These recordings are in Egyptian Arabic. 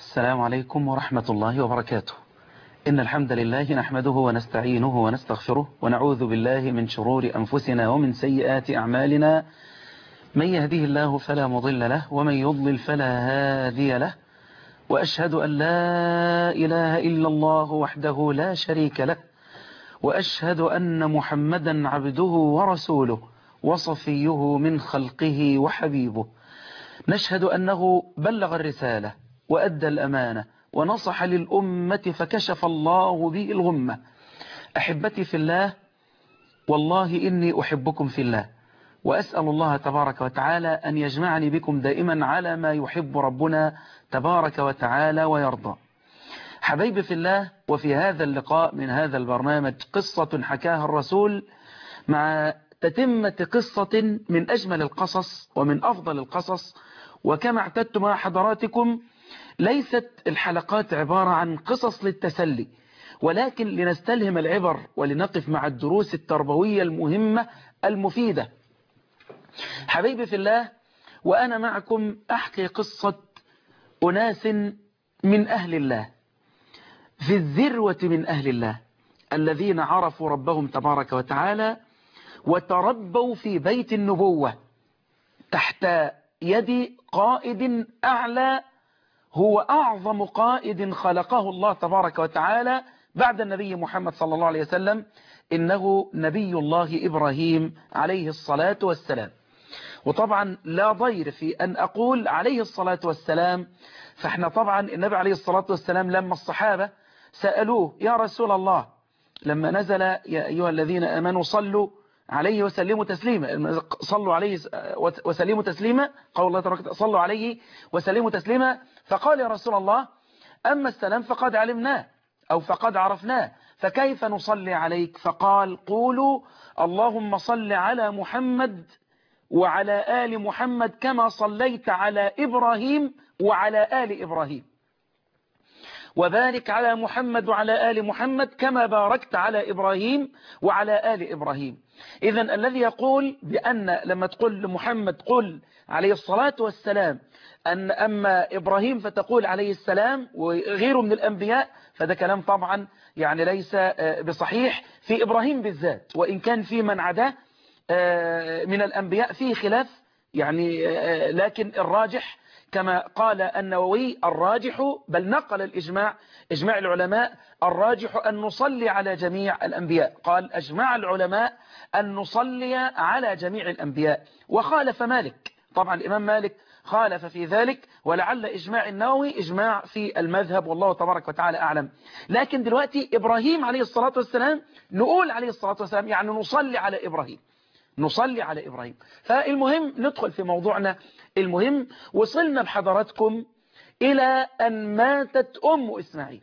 السلام عليكم ورحمة الله وبركاته إن الحمد لله نحمده ونستعينه ونستغفره ونعوذ بالله من شرور أنفسنا ومن سيئات أعمالنا من يهده الله فلا مضل له ومن يضلل فلا هادي له وأشهد أن لا إله إلا الله وحده لا شريك له وأشهد أن محمدا عبده ورسوله وصفيه من خلقه وحبيبه نشهد أنه بلغ الرسالة وأدى الأمانة ونصح للأمة فكشف الله به الغمة أحبتي في الله والله إني أحبكم في الله وأسأل الله تبارك وتعالى أن يجمعني بكم دائما على ما يحب ربنا تبارك وتعالى ويرضى حبيبي في الله وفي هذا اللقاء من هذا البرنامج قصة حكاها الرسول مع تتمة قصة من أجمل القصص ومن أفضل القصص وكما اعتدت مع حضراتكم ليست الحلقات عبارة عن قصص للتسلي ولكن لنستلهم العبر ولنقف مع الدروس التربوية المهمة المفيدة حبيبي في الله وأنا معكم أحكي قصة أناس من أهل الله في الذروة من أهل الله الذين عرفوا ربهم تبارك وتعالى وتربوا في بيت النبوة تحت يد قائد أعلى هو أعظم قائد خلقه الله تبارك وتعالى بعد النبي محمد صلى الله عليه وسلم إنه نبي الله إبراهيم عليه الصلاة والسلام وطبعا لا ضير في أن أقول عليه الصلاة والسلام فاحنا طبعا النبي عليه الصلاة والسلام لما الصحابة سألوه يا رسول الله لما نزل يا أيها الذين أمنوا صلوا عليه وسلموا تسليما صلوا عليه وسلموا تسليما قول الله تبارك صلوا عليه وسلموا تسليما فقال يا رسول الله أما السلام فقد علمناه أو فقد عرفناه فكيف نصلي عليك فقال قولوا اللهم صل على محمد وعلى آل محمد كما صليت على إبراهيم وعلى آل إبراهيم وبارك على محمد وعلى آل محمد كما باركت على إبراهيم وعلى آل إبراهيم إذا الذي يقول بأن لما تقول لمحمد قل عليه الصلاة والسلام أن أما إبراهيم فتقول عليه السلام وغيره من الأنبياء فده كلام طبعا يعني ليس بصحيح في إبراهيم بالذات وإن كان في من عداه من الأنبياء فيه خلاف يعني لكن الراجح كما قال النووي الراجح بل نقل الإجماع إجماع العلماء الراجح أن نصلي على جميع الأنبياء قال أجمع العلماء أن نصلي على جميع الأنبياء وخالف مالك طبعا الإمام مالك خالف في ذلك ولعل إجماع النووي إجماع في المذهب والله تبارك وتعالى أعلم لكن دلوقتي إبراهيم عليه الصلاة والسلام نقول عليه الصلاة والسلام يعني نصلي على إبراهيم نصلي على إبراهيم فالمهم ندخل في موضوعنا المهم وصلنا بحضراتكم إلى أن ماتت أم إسماعيل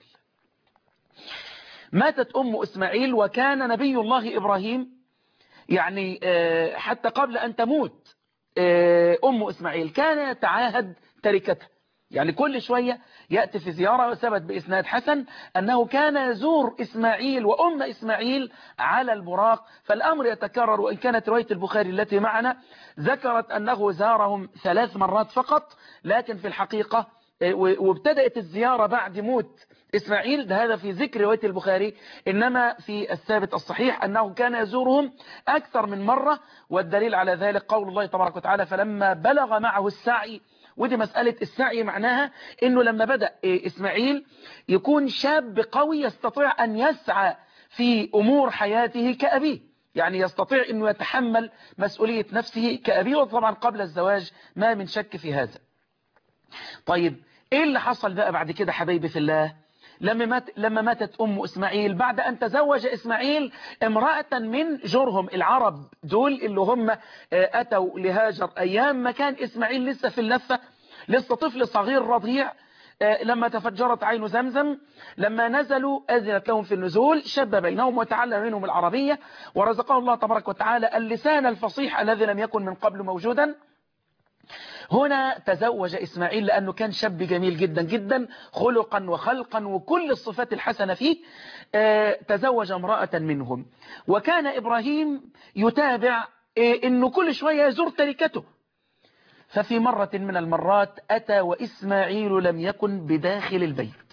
ماتت أم إسماعيل وكان نبي الله إبراهيم يعني حتى قبل أن تموت أم إسماعيل كان يتعاهد تركتها يعني كل شوية يأتي في زيارة وثبت بإسناد حسن أنه كان يزور إسماعيل وأم إسماعيل على البراق فالأمر يتكرر وإن كانت رواية البخاري التي معنا ذكرت أنه زارهم ثلاث مرات فقط لكن في الحقيقة وابتدأت الزيارة بعد موت إسماعيل ده هذا في ذكر رواية البخاري إنما في الثابت الصحيح أنه كان يزورهم أكثر من مرة والدليل على ذلك قول الله تبارك وتعالى فلما بلغ معه السعي ودي مسألة السعي معناها انه لما بدأ اسماعيل يكون شاب قوي يستطيع ان يسعى في امور حياته كأبيه يعني يستطيع انه يتحمل مسؤولية نفسه كأبيه وطبعا قبل الزواج ما من شك في هذا طيب ايه اللي حصل بقى بعد كده حبايبي في الله لما, مات لما ماتت أم إسماعيل بعد أن تزوج إسماعيل امرأة من جرهم العرب دول اللي هم أتوا لهاجر أيام ما كان إسماعيل لسه في اللفة لسه طفل صغير رضيع لما تفجرت عين زمزم لما نزلوا أذنت لهم في النزول شب بينهم وتعلم منهم العربية ورزقه الله تبارك وتعالى اللسان الفصيح الذي لم يكن من قبل موجودا هنا تزوج إسماعيل لأنه كان شاب جميل جدا جدا خلقا وخلقا وكل الصفات الحسنة فيه تزوج امرأة منهم وكان إبراهيم يتابع أنه كل شوية يزور تركته ففي مرة من المرات أتى وإسماعيل لم يكن بداخل البيت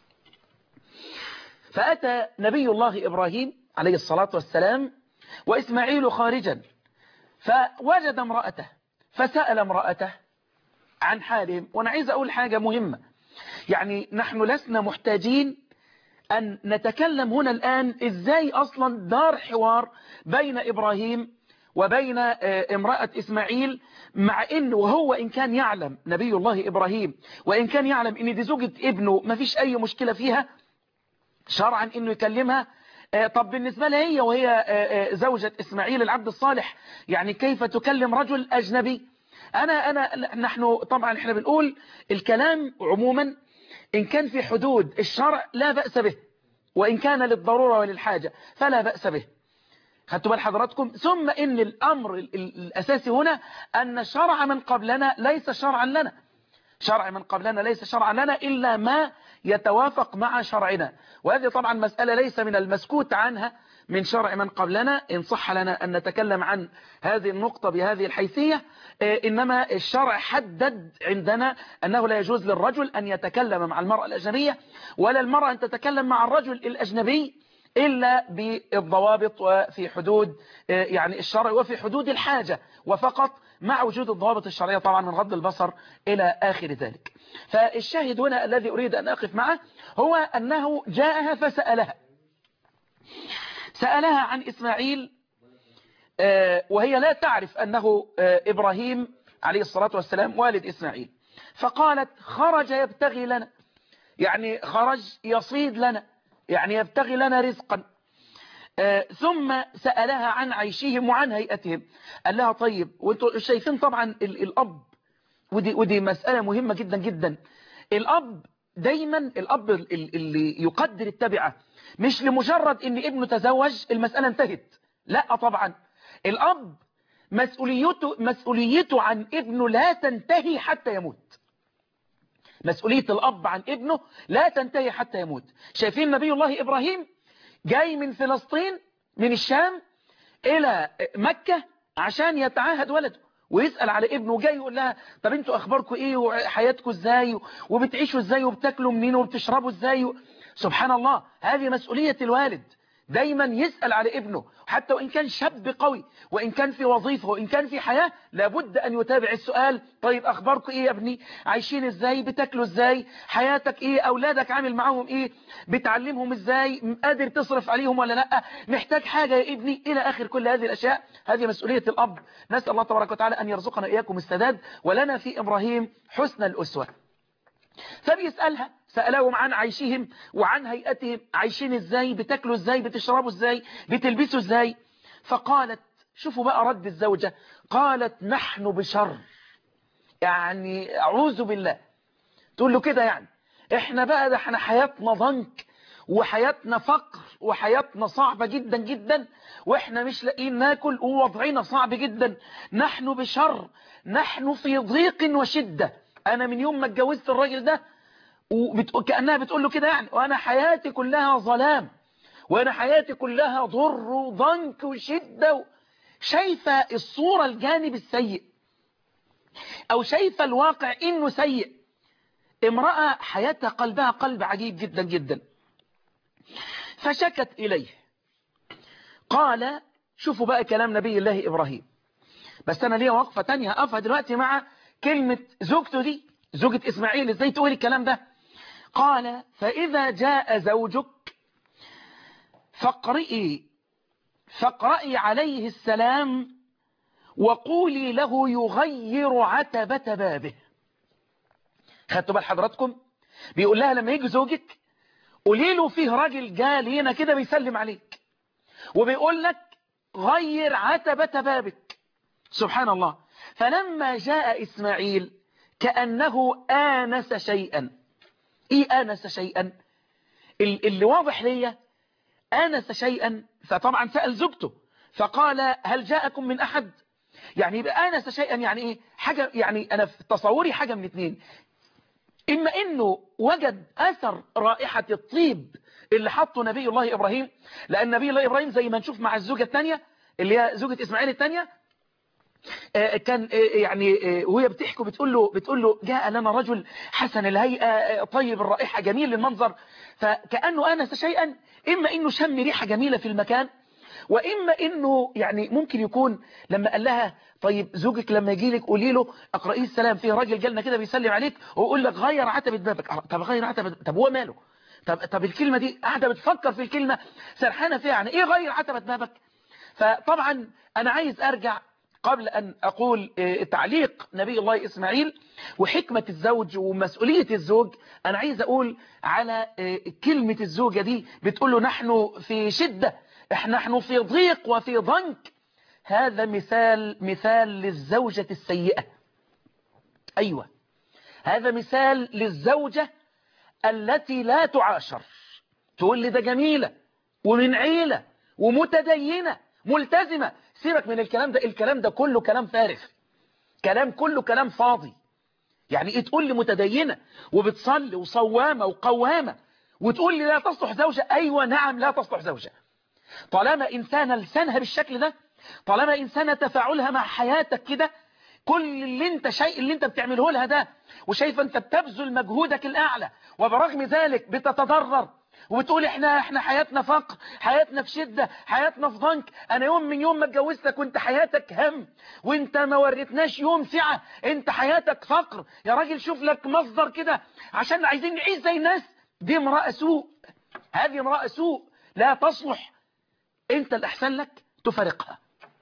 فأتى نبي الله إبراهيم عليه الصلاة والسلام وإسماعيل خارجا فوجد امرأته فسأل امرأته عن حالهم وأنا عايز أقول حاجة مهمة يعني نحن لسنا محتاجين أن نتكلم هنا الآن إزاي أصلا دار حوار بين إبراهيم وبين امرأة إسماعيل مع إن وهو إن كان يعلم نبي الله إبراهيم وإن كان يعلم إن دي زوجة ابنه ما فيش أي مشكلة فيها شرعا إنه يكلمها طب بالنسبة لها هي وهي زوجة إسماعيل العبد الصالح يعني كيف تكلم رجل أجنبي أنا أنا نحن طبعا إحنا بنقول الكلام عموما إن كان في حدود الشرع لا بأس به وإن كان للضرورة وللحاجة فلا بأس به خدتوا بال حضراتكم ثم إن الأمر الأساسي هنا أن الشرع من قبلنا ليس شرعا لنا شرع من قبلنا ليس شرعا لنا إلا ما يتوافق مع شرعنا وهذه طبعا مسألة ليس من المسكوت عنها من شرع من قبلنا إن صح لنا أن نتكلم عن هذه النقطة بهذه الحيثية إنما الشرع حدد عندنا أنه لا يجوز للرجل أن يتكلم مع المرأة الأجنبية ولا المرأة أن تتكلم مع الرجل الأجنبي إلا بالضوابط وفي حدود يعني الشرع وفي حدود الحاجة وفقط مع وجود الضوابط الشرعية طبعا من غض البصر إلى آخر ذلك فالشاهد هنا الذي أريد أن أقف معه هو أنه جاءها فسألها سألها عن إسماعيل وهي لا تعرف أنه إبراهيم عليه الصلاة والسلام والد إسماعيل فقالت خرج يبتغي لنا يعني خرج يصيد لنا يعني يبتغي لنا رزقا ثم سألها عن عيشهم وعن هيئتهم قال لها طيب وانتوا شايفين طبعا الأب ودي, ودي مسألة مهمة جدا جدا الأب دايما الأب اللي يقدر التبعة مش لمجرد ان ابنه تزوج المسألة انتهت لا طبعا الأب مسؤوليته, مسؤوليته عن ابنه لا تنتهي حتى يموت مسؤولية الأب عن ابنه لا تنتهي حتى يموت شايفين نبي الله إبراهيم جاي من فلسطين من الشام إلى مكة عشان يتعاهد ولده ويسأل على ابنه جاي يقول لها طب انتوا اخباركم ايه وحياتكم ازاي وبتعيشوا ازاي وبتاكلوا منين وبتشربوا ازاي سبحان الله هذه مسؤولية الوالد دايما يسأل على ابنه حتى وإن كان شاب قوي وإن كان في وظيفة وإن كان في حياة لابد أن يتابع السؤال طيب أخباركم إيه يا ابني عايشين إزاي بتاكلوا إزاي حياتك إيه أولادك عامل معاهم إيه بتعلمهم إزاي قادر تصرف عليهم ولا لا محتاج حاجة يا ابني إلى آخر كل هذه الأشياء هذه مسؤولية الأب نسأل الله تبارك وتعالى أن يرزقنا إياكم السداد ولنا في إبراهيم حسن الأسوة فبيسألها سألهم عن عيشهم وعن هيئتهم عايشين ازاي بتاكلوا ازاي بتشربوا ازاي بتلبسوا ازاي فقالت شوفوا بقى رد الزوجة قالت نحن بشر يعني اعوذ بالله تقول له كده يعني احنا بقى ده احنا حياتنا ضنك وحياتنا فقر وحياتنا صعبة جدا جدا واحنا مش لاقيين ناكل ووضعنا صعب جدا نحن بشر نحن في ضيق وشدة انا من يوم ما اتجوزت الراجل ده وكأنها بتقول له كده يعني وانا حياتي كلها ظلام وانا حياتي كلها ضر وضنك وشدة و... شايفة الصورة الجانب السيء او شايفة الواقع انه سيء امرأة حياتها قلبها قلب عجيب جدا جدا فشكت اليه قال شوفوا بقى كلام نبي الله ابراهيم بس انا ليا وقفة تانية هقفها دلوقتي مع كلمة زوجته دي زوجة اسماعيل ازاي تقول الكلام ده قال فإذا جاء زوجك فاقرئي فاقرئي عليه السلام وقولي له يغير عتبة بابه خدتوا بال حضراتكم بيقول لها لما يجي زوجك قولي له فيه راجل جال هنا كده بيسلم عليك وبيقول لك غير عتبة بابك سبحان الله فلما جاء إسماعيل كأنه آنس شيئا إيه آنس شيئا اللي واضح ليا آنس شيئا فطبعا سأل زوجته فقال هل جاءكم من أحد يعني يبقى آنس شيئا يعني إيه حاجة يعني أنا في تصوري حاجة من اتنين إما إنه وجد أثر رائحة الطيب اللي حطه نبي الله إبراهيم لأن نبي الله إبراهيم زي ما نشوف مع الزوجة الثانية اللي هي زوجة إسماعيل الثانية كان يعني وهي بتحكي بتقول له بتقول له جاء لنا رجل حسن الهيئة طيب الرائحة جميل المنظر فكأنه آنس شيئا إما إنه شم ريحة جميلة في المكان وإما إنه يعني ممكن يكون لما قال لها طيب زوجك لما يجي لك قولي له اقرأيه السلام في راجل جالنا كده بيسلم عليك ويقول لك غير عتبة بابك طب غير عتبة طب هو ماله طب طب الكلمة دي قاعدة بتفكر في الكلمة سرحانة فيها يعني ايه غير عتبة بابك فطبعا انا عايز ارجع قبل أن أقول تعليق نبي الله إسماعيل وحكمة الزوج ومسؤولية الزوج أنا عايز أقول على كلمة الزوجة دي بتقول له نحن في شدة نحن في ضيق وفي ضنك هذا مثال مثال للزوجة السيئة أيوة هذا مثال للزوجة التي لا تعاشر تقول لي ده جميلة ومن عيلة ومتدينة ملتزمة سيبك من الكلام ده الكلام ده كله كلام فارغ كلام كله كلام فاضي يعني ايه تقول لي متدينة وبتصلي وصوامة وقوامة وتقول لي لا تصلح زوجة ايوه نعم لا تصلح زوجة طالما انسانة لسانها بالشكل ده طالما انسانة تفاعلها مع حياتك كده كل اللي انت شيء اللي انت بتعمله لها ده وشايف انت بتبذل مجهودك الاعلى وبرغم ذلك بتتضرر وبتقول احنا احنا حياتنا فقر حياتنا في شدة حياتنا في ضنك انا يوم من يوم ما اتجوزتك وانت حياتك هم وانت ما وريتناش يوم سعة انت حياتك فقر يا راجل شوف لك مصدر كده عشان عايزين نعيش زي الناس دي امرأة سوء هذه امرأة سوء لا تصلح انت الاحسن لك تفارقها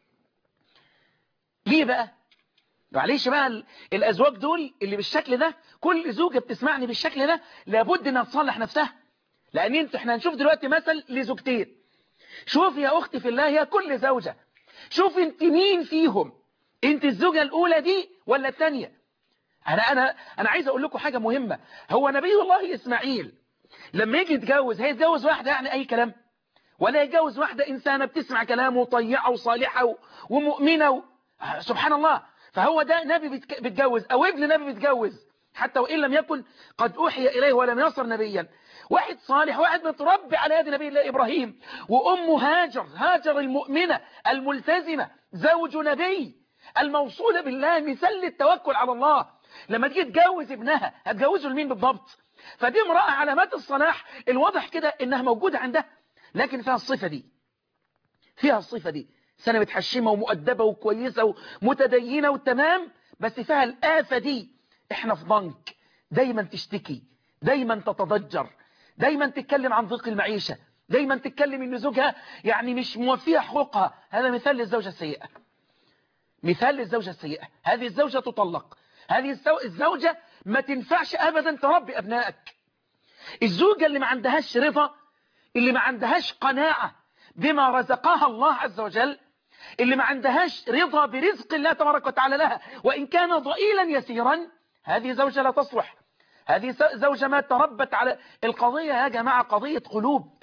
ليه بقى معلش بقى الازواج دول اللي بالشكل ده كل زوجة بتسمعني بالشكل ده لابد انها تصلح نفسها لان انت احنا هنشوف دلوقتي مثل لزوجتين شوف يا اختي في الله يا كل زوجة شوف انت مين فيهم انت الزوجة الاولى دي ولا الثانية انا انا انا عايز اقول لكم حاجة مهمة هو نبي الله اسماعيل لما يجي يتجوز هيتجوز واحدة يعني اي كلام ولا يتجوز واحدة انسانة بتسمع كلامه وطيعة وصالحة ومؤمنة و... سبحان الله فهو ده نبي بيتجوز او ابن نبي بيتجوز حتى وإن لم يكن قد أوحي إليه ولم يصر نبيا واحد صالح واحد متربي على يد نبي الله إبراهيم وأمه هاجر هاجر المؤمنة الملتزمة زوج نبي الموصولة بالله مثل التوكل على الله لما تيجي تجوز ابنها هتجوزه لمين بالضبط فدي امرأة علامات الصلاح الواضح كده انها موجودة عندها لكن فيها الصفة دي فيها الصفة دي سنة متحشمة ومؤدبة وكويسة ومتدينة وتمام بس فيها الآفة دي احنا في ضنك دايما تشتكي دايما تتضجر دايما تتكلم عن ضيق المعيشة دايما تتكلم ان زوجها يعني مش موفية حقوقها هذا مثال للزوجة السيئة مثال للزوجة السيئة هذه الزوجة تطلق هذه الزوجة ما تنفعش ابدا تربي ابنائك الزوجة اللي ما عندهاش رضا اللي ما عندهاش قناعة بما رزقها الله عز وجل اللي ما عندهاش رضا برزق الله تبارك وتعالى لها وإن كان ضئيلا يسيرا هذه زوجة لا تصلح هذه زوجة ما تربت على القضية يا جماعة قضية قلوب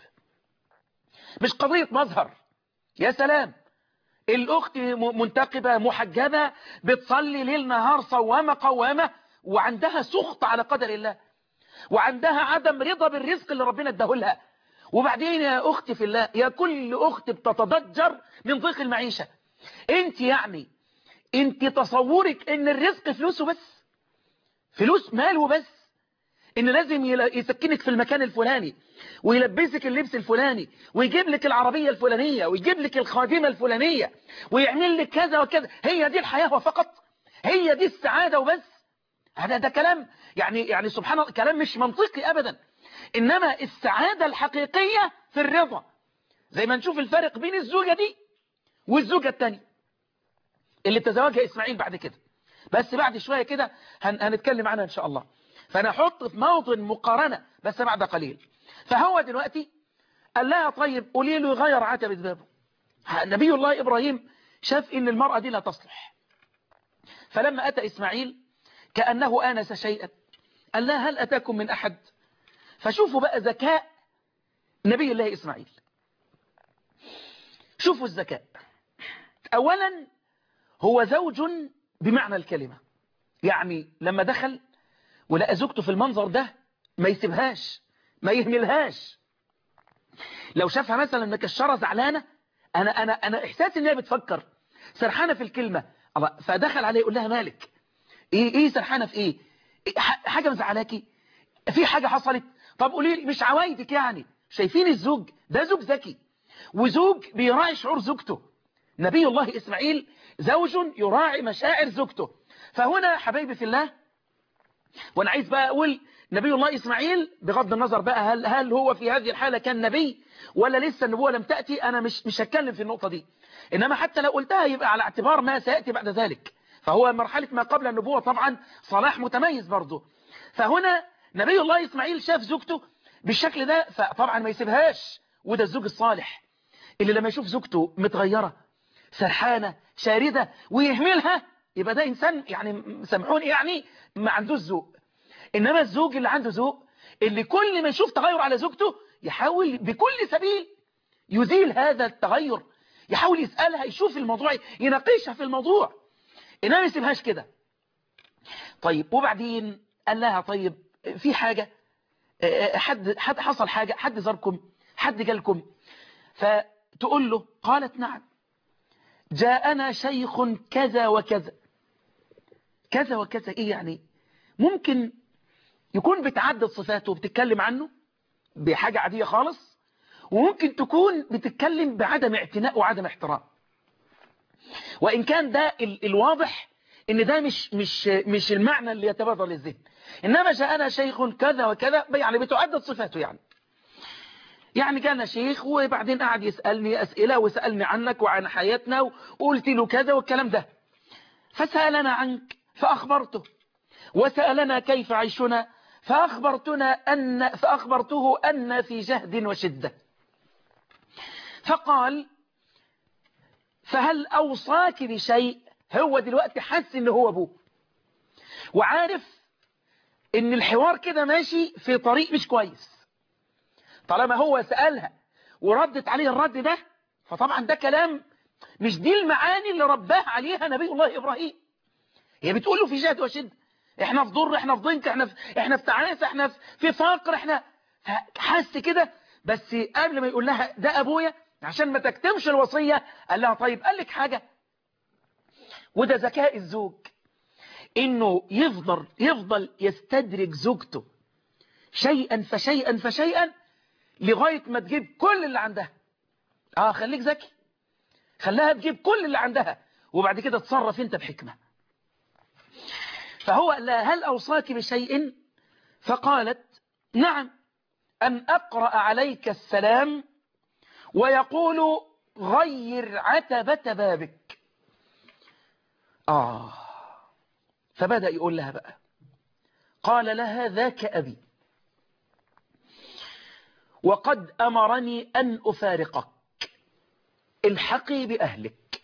مش قضية مظهر يا سلام الأخت منتقبة محجبة بتصلي ليل نهار صوامة قوامة وعندها سخط على قدر الله وعندها عدم رضا بالرزق اللي ربنا اداه لها وبعدين يا أختي في الله يا كل أخت بتتضجر من ضيق المعيشة انت يعني انت تصورك ان الرزق فلوسه بس فلوس ماله بس ان لازم يسكنك في المكان الفلاني ويلبسك اللبس الفلاني ويجيب لك العربية الفلانية ويجيب لك الخادمة الفلانية ويعمل لك كذا وكذا هي دي الحياة وفقط هي دي السعادة وبس هذا ده كلام يعني يعني سبحان الله كلام مش منطقي ابدا انما السعادة الحقيقية في الرضا زي ما نشوف الفرق بين الزوجة دي والزوجة التانية اللي تزوجها اسماعيل بعد كده بس بعد شوية كده هن هنتكلم عنها ان شاء الله فانا احط في موطن مقارنة بس بعد قليل فهو دلوقتي قال لها طيب قولي له يغير عتبة بابه نبي الله ابراهيم شاف ان المرأة دي لا تصلح فلما اتى اسماعيل كأنه آنس شيئا قال لها هل أتاكم من أحد فشوفوا بقى ذكاء نبي الله إسماعيل شوفوا الذكاء أولا هو زوج بمعنى الكلمة يعني لما دخل ولقى زوجته في المنظر ده ما يسيبهاش ما يهملهاش لو شافها مثلا مكشرة زعلانة أنا, أنا, أنا إحساسي إن هي بتفكر سرحانة في الكلمة الله فدخل عليه يقول لها مالك ايه ايه سرحانه في ايه, إيه حاجه مزعلاكي في حاجه حصلت طب قولي لي مش عوايدك يعني شايفين الزوج ده زوج ذكي وزوج بيراعي شعور زوجته نبي الله إسماعيل زوج يراعي مشاعر زوجته فهنا حبايبي في الله وانا عايز بقى اقول نبي الله إسماعيل بغض النظر بقى هل, هل هو في هذه الحالة كان نبي ولا لسه النبوة لم تأتي أنا مش, مش هتكلم في النقطة دي إنما حتى لو قلتها يبقى على اعتبار ما سيأتي بعد ذلك فهو مرحلة ما قبل النبوة طبعا صلاح متميز برضه فهنا نبي الله إسماعيل شاف زوجته بالشكل ده فطبعا ما يسيبهاش وده الزوج الصالح اللي لما يشوف زوجته متغيرة سرحانة شاردة ويهملها يبقى ده إنسان يعني سامحوني يعني ما عندوش ذوق إنما الزوج اللي عنده ذوق اللي كل ما يشوف تغير على زوجته يحاول بكل سبيل يزيل هذا التغير يحاول يسألها يشوف الموضوع يناقشها في الموضوع إنما ما يسيبهاش كده طيب وبعدين قال لها طيب في حاجة حد, حد حصل حاجة حد زاركم حد جالكم فتقول له قالت نعم جاءنا شيخ كذا وكذا كذا وكذا ايه يعني ممكن يكون بتعدد صفاته وبتتكلم عنه بحاجة عادية خالص وممكن تكون بتتكلم بعدم اعتناء وعدم احترام وإن كان ده ال الواضح ان ده مش مش مش المعنى اللي يتبادر للذهن انما جاءنا شيخ كذا وكذا يعني بتعدد صفاته يعني يعني كان شيخ وبعدين قعد يسألني أسئلة وسألني عنك وعن حياتنا وقلت له كذا والكلام ده فسألنا عنك فأخبرته وسألنا كيف عيشنا فأخبرتنا أن فأخبرته أن في جهد وشدة فقال فهل أوصاك بشيء هو دلوقتي حس ان هو ابوه وعارف ان الحوار كده ماشي في طريق مش كويس طالما هو سألها وردت عليه الرد ده فطبعا ده كلام مش دي المعاني اللي رباه عليها نبي الله إبراهيم هي بتقول له في جهد وشد احنا في ضر احنا في ضنك احنا في احنا في تعاسة احنا في فقر احنا حس كده بس قبل ما يقول لها ده ابويا عشان ما تكتمش الوصية قال لها طيب قال لك حاجة وده ذكاء الزوج انه يفضل يفضل يستدرج زوجته شيئا فشيئا فشيئا لغاية ما تجيب كل اللي عندها اه خليك ذكي خليها تجيب كل اللي عندها وبعد كده تصرف انت بحكمة فهو لا هل أوصاك بشيء فقالت نعم أن أقرأ عليك السلام ويقول غير عتبة بابك آه فبدأ يقول لها بقى قال لها ذاك أبي وقد أمرني أن أفارقك الحقي بأهلك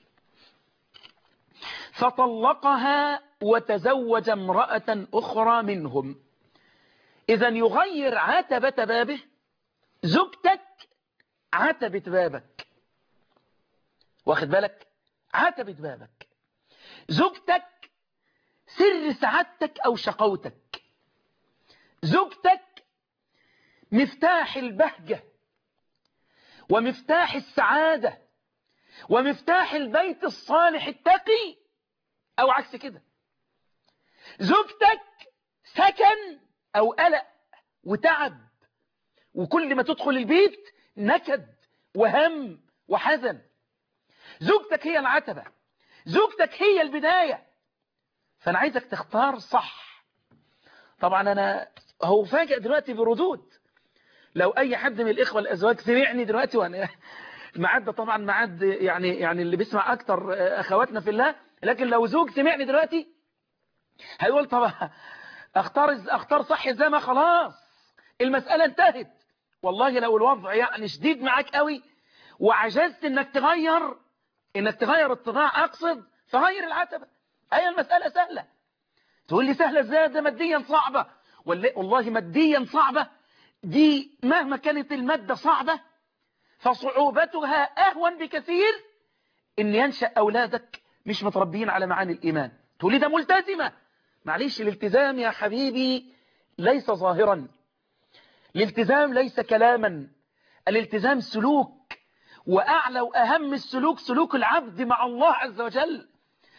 فطلقها وتزوج امرأة أخرى منهم إذا يغير عتبة بابه زوجتك عتبة بابك واخد بالك عتبة بابك زوجتك سر سعادتك أو شقوتك زوجتك مفتاح البهجة ومفتاح السعادة ومفتاح البيت الصالح التقي أو عكس كده زوجتك سكن أو قلق وتعب وكل ما تدخل البيت نكد وهم وحزن زوجتك هي العتبة زوجتك هي البداية فأنا عايزك تختار صح طبعا أنا هو فاجئ دلوقتي بردود لو أي حد من الإخوة الأزواج سمعني دلوقتي وأنا معد طبعا معد يعني يعني اللي بيسمع أكتر أخواتنا في الله لكن لو زوج سمعني دلوقتي هيقول طبعا اختار اختار صح ازاي ما خلاص المسألة انتهت والله لو الوضع يعني شديد معاك قوي وعجزت انك تغير انك تغير الطباع اقصد فغير العتبة هي المسألة سهلة تقول لي سهلة ازاي ده ماديا صعبة والله ماديا صعبة دي مهما كانت المادة صعبة فصعوبتها اهون بكثير ان ينشأ اولادك مش متربيين على معاني الايمان تقول لي ده ملتزمة معلش الالتزام يا حبيبي ليس ظاهرا الالتزام ليس كلاما الالتزام سلوك وأعلى وأهم السلوك سلوك العبد مع الله عز وجل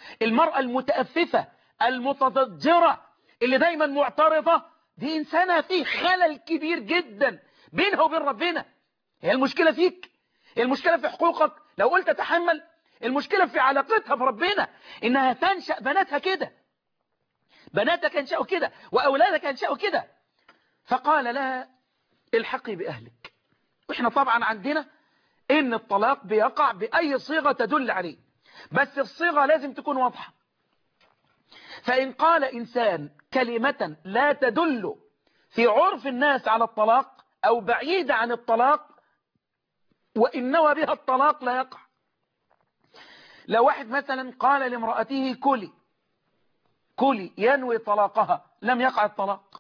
المرأة المتأففة المتضجرة اللي دايما معترضة دي إنسانة فيه خلل كبير جدا بينها وبين ربنا هي المشكلة فيك هي المشكلة في حقوقك لو قلت تحمل المشكلة في علاقتها بربنا إنها تنشأ بناتها كده بناتك ينشأوا كده وأولادك ينشأوا كده فقال لها الحقي بأهلك وإحنا طبعا عندنا إن الطلاق بيقع بأي صيغة تدل عليه بس الصيغة لازم تكون واضحة فإن قال إنسان كلمة لا تدل في عرف الناس على الطلاق أو بعيدة عن الطلاق وإن نوى بها الطلاق لا يقع لو واحد مثلا قال لامرأته كلي كلي ينوي طلاقها لم يقع الطلاق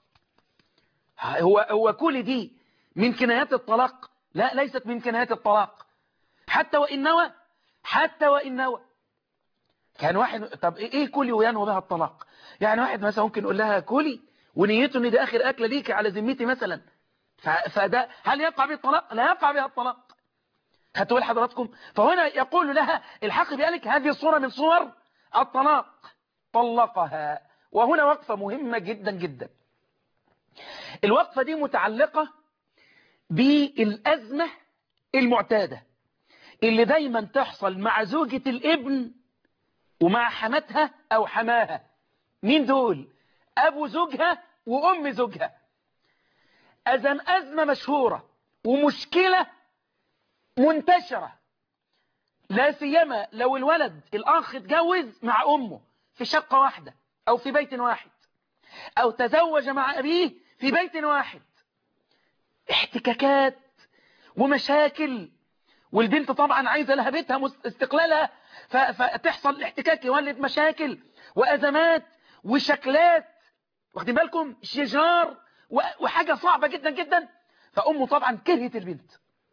هو هو كلي دي من كنايات الطلاق لا ليست من كنايات الطلاق حتى وإن نوى حتى وإن نوى كان واحد طب ايه كلي وينوي بها الطلاق يعني واحد مثلا ممكن يقول لها كلي ونيته ان ده اخر اكله ليك على ذمتي مثلا فده هل يقع به الطلاق لا يقع بها الطلاق هتقول حضراتكم فهنا يقول لها الحق بألك هذه صورة من صور الطلاق طلقها وهنا وقفة مهمة جدا جدا الوقفة دي متعلقة بالأزمة المعتادة اللي دايما تحصل مع زوجة الابن ومع حماتها أو حماها مين دول أبو زوجها وأم زوجها أزم أزمة مشهورة ومشكلة منتشرة لا سيما لو الولد الأخ اتجوز مع أمه في شقة واحدة أو في بيت واحد أو تزوج مع أبيه في بيت واحد احتكاكات ومشاكل والبنت طبعا عايزة لها بيتها استقلالها فتحصل الاحتكاك يولد مشاكل وأزمات وشكلات واخدين بالكم شجار وحاجة صعبة جدا جدا فأمه طبعا كرهت البنت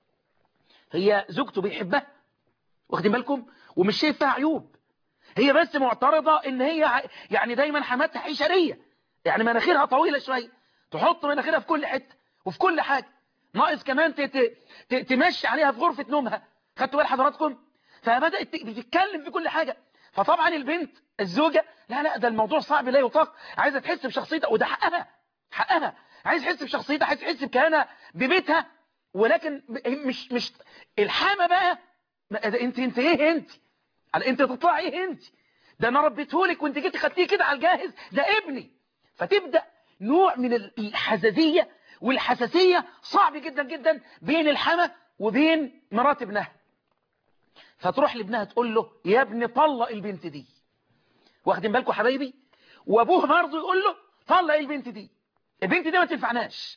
هي زوجته بيحبها واخدين بالكم ومش شايف فيها عيوب هي بس معترضة ان هي يعني دايما حماتها حشرية يعني مناخيرها طويلة شوية تحط مناخيرها في كل حتة وفي كل حاجة ناقص كمان تمشي عليها في غرفة نومها خدتوا بال حضراتكم فبدأت بتتكلم في كل حاجة فطبعا البنت الزوجة لا لا ده الموضوع صعب لا يطاق عايزة تحس بشخصيتها وده حقها حقها عايز تحس بشخصيتها عايز تحس بكيانها ببيتها ولكن مش مش الحامة بقى انت انت ايه انت على انت تطلعي ايه انت ده انا ربيتهولك وانت جيت خدتيه كده على الجاهز ده ابني فتبدأ نوع من الحزازية والحساسية صعب جدا جدا بين الحمى وبين مرات ابنها فتروح لابنها تقول له يا ابني طلق البنت دي واخدين بالكم حبايبي وابوه برضه يقول له طلق البنت دي البنت دي ما تنفعناش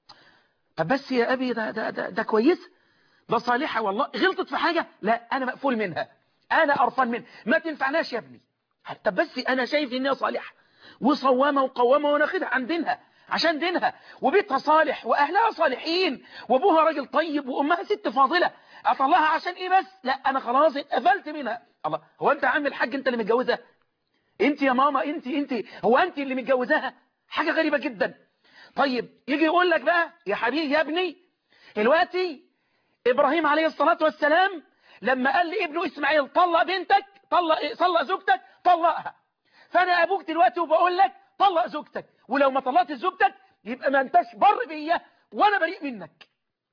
طب بس يا ابي ده ده ده, ده كويس ده صالحة والله غلطت في حاجة لا انا مقفول منها انا قرفان منها ما تنفعناش يا ابني طب بس انا شايف انها صالحة وصوامة وقوامة وناخدها عن دينها عشان دينها وبيتها صالح واهلها صالحين وابوها راجل طيب وامها ست فاضلة اطلعها عشان ايه بس لا انا خلاص اتقفلت منها الله هو انت يا عم الحاج انت اللي متجوزها انت يا ماما انت انت هو انت اللي متجوزاها حاجة غريبة جدا طيب يجي يقول لك بقى يا حبيبي يا ابني دلوقتي ابراهيم عليه الصلاة والسلام لما قال لابنه اسماعيل طلق بنتك طلق طلق زوجتك طلقها فانا ابوك دلوقتي وبقول لك طلق زوجتك ولو ما طلقت زوجتك يبقى ما انتش بر بيا وانا بريء منك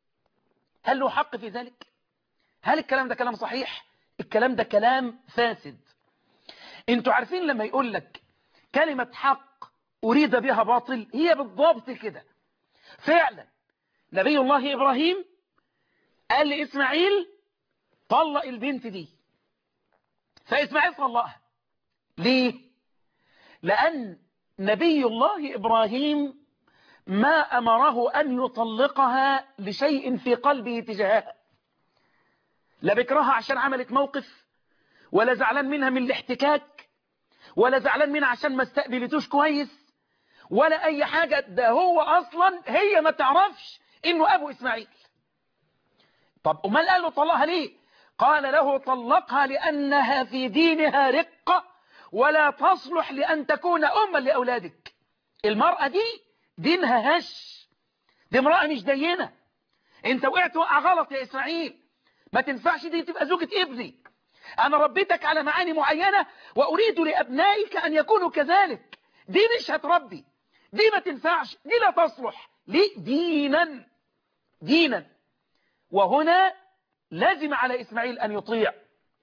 هل له حق في ذلك هل الكلام ده كلام صحيح الكلام ده كلام فاسد انتوا عارفين لما يقول لك كلمة حق أريد بها باطل هي بالضبط كده فعلا نبي الله إبراهيم قال لإسماعيل طلق البنت دي فإسماعيل طلقها ليه لأن نبي الله إبراهيم ما أمره أن يطلقها لشيء في قلبه تجاهها لا بكرهها عشان عملت موقف ولا زعلان منها من الاحتكاك ولا زعلان منها عشان ما استقبلتوش كويس ولا أي حاجة ده هو أصلا هي ما تعرفش إنه أبو إسماعيل طب أمال قال له طلقها ليه قال له طلقها لأنها في دينها رقة ولا تصلح لأن تكون أما لأولادك المرأة دي دينها هش دي امرأة مش دينة انت وقعت وقع غلط يا إسماعيل ما تنفعش دي تبقى زوجة ابني أنا ربيتك على معاني معينة وأريد لأبنائك أن يكونوا كذلك دي مش هتربي دي ما تنفعش دي لا تصلح ليه دينا دينا وهنا لازم على إسماعيل أن يطيع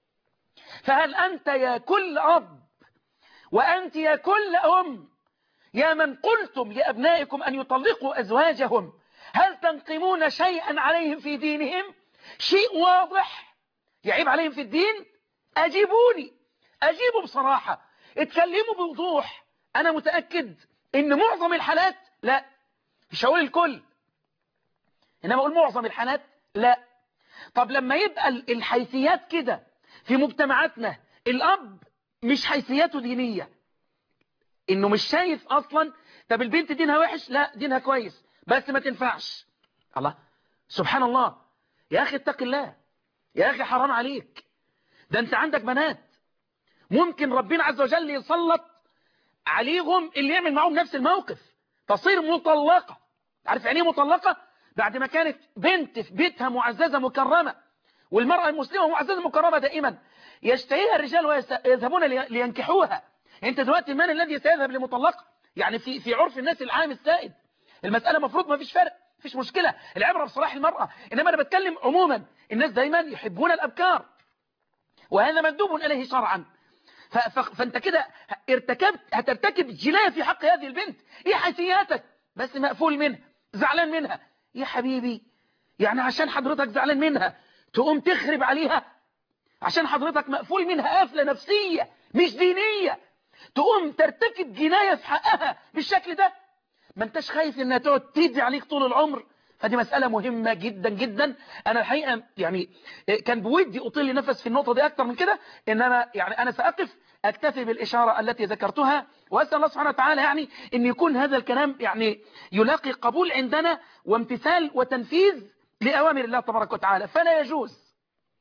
فهل أنت يا كل أب وأنت يا كل أم يا من قلتم لأبنائكم أن يطلقوا أزواجهم هل تنقمون شيئا عليهم في دينهم شيء واضح يعيب عليهم في الدين أجيبوني أجيبوا بصراحة اتكلموا بوضوح أنا متأكد إن معظم الحالات لا مش هقول الكل إنما أقول معظم الحالات لا طب لما يبقى الحيثيات كده في مجتمعاتنا الأب مش حيثياته دينية إنه مش شايف أصلا طب البنت دينها وحش لا دينها كويس بس ما تنفعش الله سبحان الله يا أخي اتق الله يا أخي حرام عليك ده أنت عندك بنات ممكن ربنا عز وجل يسلط عليهم اللي يعمل معهم نفس الموقف تصير مطلقة عارف يعني ايه مطلقة بعد ما كانت بنت في بيتها معززة مكرمة والمرأة المسلمة معززة مكرمة دائما يشتهيها الرجال ويذهبون لينكحوها انت دلوقتي من الذي سيذهب لمطلقة يعني في في عرف الناس العام السائد المسألة مفروض ما فيش فرق فيش مشكلة العبرة بصلاح المرأة إنما أنا بتكلم عموما الناس دايما يحبون الأبكار وهذا مندوب إليه شرعا فأنت كده ارتكبت هترتكب جناية في حق هذه البنت ايه حيثياتك بس مقفول منها زعلان منها يا حبيبي يعني عشان حضرتك زعلان منها تقوم تخرب عليها عشان حضرتك مقفول منها قفلة نفسية مش دينية تقوم ترتكب جناية في حقها بالشكل ده ما انتش خايف انها تقعد تدي عليك طول العمر فدي مسألة مهمة جدا جدا أنا الحقيقة يعني كان بودي أطيل نفس في النقطة دي أكتر من كده إنما يعني أنا سأقف أكتفي بالإشارة التي ذكرتها وأسأل الله سبحانه وتعالى يعني أن يكون هذا الكلام يعني يلاقي قبول عندنا وامتثال وتنفيذ لأوامر الله تبارك وتعالى فلا يجوز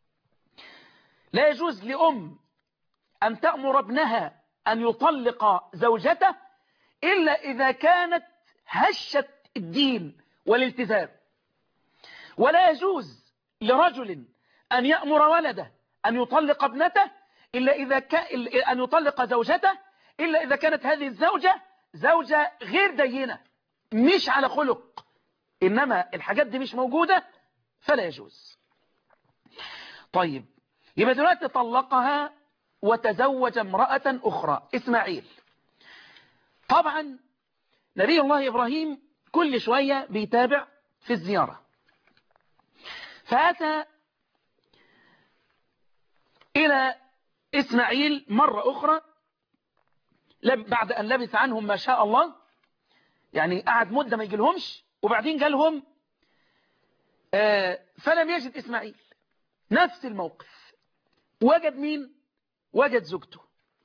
لا يجوز لأم أن تأمر ابنها أن يطلق زوجته إلا إذا كانت هشة الدين والالتزام ولا يجوز لرجل أن يأمر ولده أن يطلق ابنته إلا إذا كان أن يطلق زوجته إلا إذا كانت هذه الزوجة زوجة غير دينة مش على خلق إنما الحاجات دي مش موجودة فلا يجوز طيب يبقى دلوقتي طلقها وتزوج امرأة أخرى إسماعيل طبعا نبي الله إبراهيم كل شوية بيتابع في الزيارة فأتى إلى إسماعيل مرة أخرى بعد أن لبث عنهم ما شاء الله يعني قعد مدة ما يجيلهمش وبعدين جالهم فلم يجد إسماعيل نفس الموقف وجد مين وجد زوجته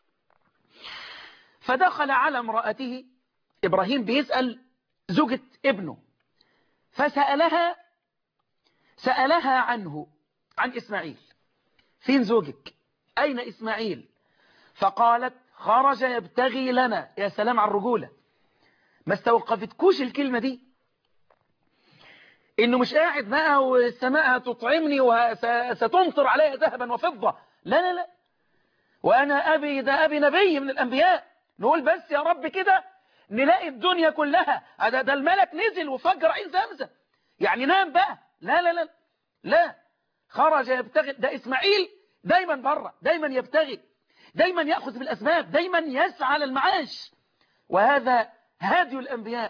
فدخل على امرأته إبراهيم بيسأل زوجة ابنه فسألها سألها عنه عن إسماعيل فين زوجك أين إسماعيل فقالت خرج يبتغي لنا يا سلام على الرجولة ما استوقفتكوش الكلمة دي إنه مش قاعد بقى والسماء هتطعمني وستمطر عليها ذهبا وفضة لا لا لا وأنا أبي ده أبي نبي من الأنبياء نقول بس يا رب كده نلاقي الدنيا كلها ده, ده الملك نزل وفجر عين زمزم يعني نام بقى لا لا لا لا خرج يبتغي ده إسماعيل دايما بره دايما يبتغي دايما يأخذ بالأسباب دايما يسعى للمعاش وهذا هادي الأنبياء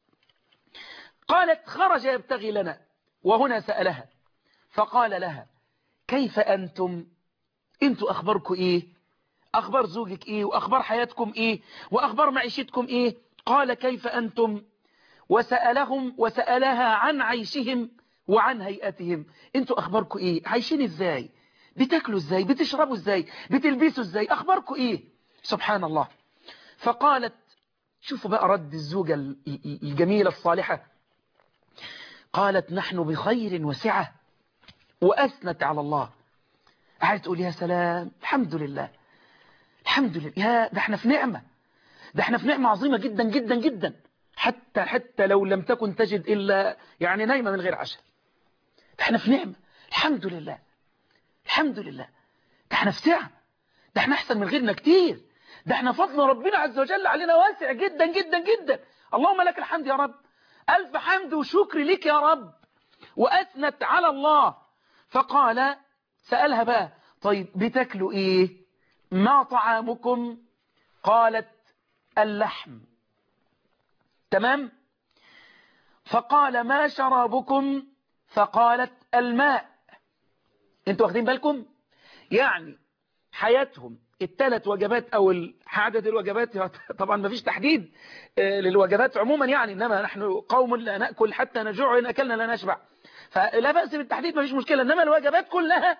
قالت خرج يبتغي لنا وهنا سألها فقال لها كيف أنتم انتوا أخباركم إيه أخبار زوجك إيه وأخبار حياتكم إيه وأخبار معيشتكم إيه قال كيف أنتم وسألهم وسألها عن عيشهم وعن هيئتهم انتوا أخباركم إيه عايشين إزاي بتاكلوا إزاي بتشربوا إزاي بتلبسوا إزاي أخباركم إيه سبحان الله فقالت شوفوا بقى رد الزوجة الجميلة الصالحة قالت نحن بخير وسعة وأثنت على الله قاعد تقول يا سلام الحمد لله الحمد لله يا ده احنا في نعمة ده احنا في نعمة عظيمة جدا جدا جدا حتى حتى لو لم تكن تجد إلا يعني نايمة من غير عشاء ده احنا في نعمة الحمد لله الحمد لله ده احنا في سعة ده احنا احسن من غيرنا كتير ده احنا فضل ربنا عز وجل علينا واسع جدا جدا جدا اللهم لك الحمد يا رب ألف حمد وشكر لك يا رب وأثنت على الله فقال سألها بقى طيب بتاكلوا ايه ما طعامكم قالت اللحم تمام فقال ما شرابكم فقالت الماء انتوا واخدين بالكم يعني حياتهم الثلاث وجبات او عدد الوجبات طبعا ما فيش تحديد للوجبات عموما يعني انما نحن قوم لا ناكل حتى نجوع وان اكلنا لا نشبع فلا باس بالتحديد ما فيش مشكله انما الوجبات كلها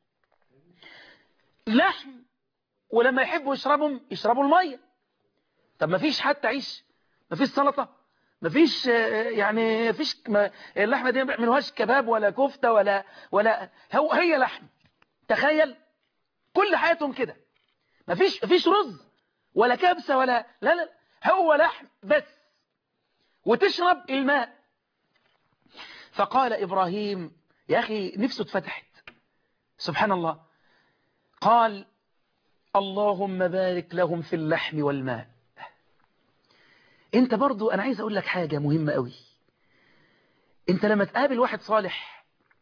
لحم ولما يحبوا يشربوا يشربوا الميه طب ما فيش حتى عيش ما فيش سلطه ما فيش يعني فيش اللحمه دي ما بيعملوهاش كباب ولا كفته ولا ولا هو هي لحم تخيل كل حياتهم كده ما فيش فيش رز ولا كبسه ولا لا لا هو لحم بس وتشرب الماء فقال ابراهيم يا اخي نفسه اتفتحت سبحان الله قال اللهم بارك لهم في اللحم والماء انت برضو انا عايز اقول لك حاجة مهمة قوي انت لما تقابل واحد صالح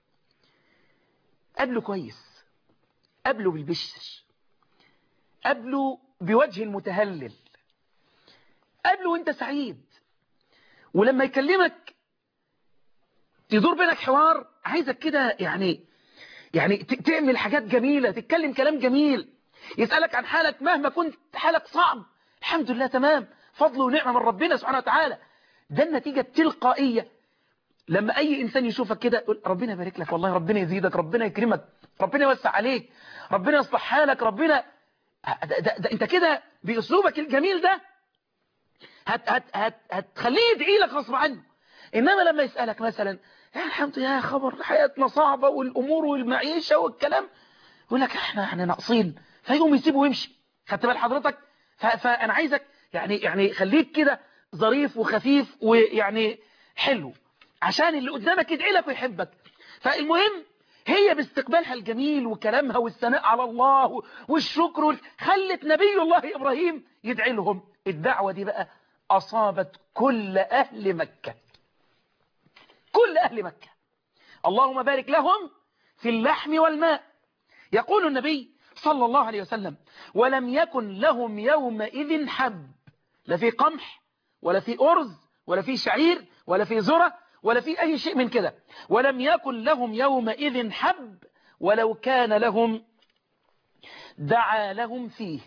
قابله كويس قابله بالبشر قابله بوجه متهلل قابله وانت سعيد ولما يكلمك يدور بينك حوار عايزك كده يعني يعني تعمل حاجات جميلة تتكلم كلام جميل يسألك عن حالك مهما كنت حالك صعب الحمد لله تمام فضل ونعمة من ربنا سبحانه وتعالى ده النتيجة التلقائية لما أي إنسان يشوفك كده يقول ربنا يبارك لك والله ربنا يزيدك ربنا يكرمك ربنا يوسع عليك ربنا يصلح حالك ربنا ده, ده, ده انت كده بأسلوبك الجميل ده هت هت هت هتخليه يدعي لك غصب عنه إنما لما يسألك مثلا يا الحمد يا خبر حياتنا صعبة والأمور والمعيشة والكلام يقول لك احنا احنا ناقصين فيقوم يسيبه ويمشي خدت بال حضرتك فأنا عايزك يعني يعني خليك كده ظريف وخفيف ويعني حلو عشان اللي قدامك يدعي لك ويحبك فالمهم هي باستقبالها الجميل وكلامها والثناء على الله والشكر خلت نبي الله إبراهيم يدعي لهم الدعوة دي بقى أصابت كل أهل مكة كل أهل مكة اللهم بارك لهم في اللحم والماء يقول النبي صلى الله عليه وسلم ولم يكن لهم يومئذ حب لا في قمح ولا في أرز ولا في شعير ولا في ذرة ولا في أي شيء من كده ولم يكن لهم يومئذ حب ولو كان لهم دعا لهم فيه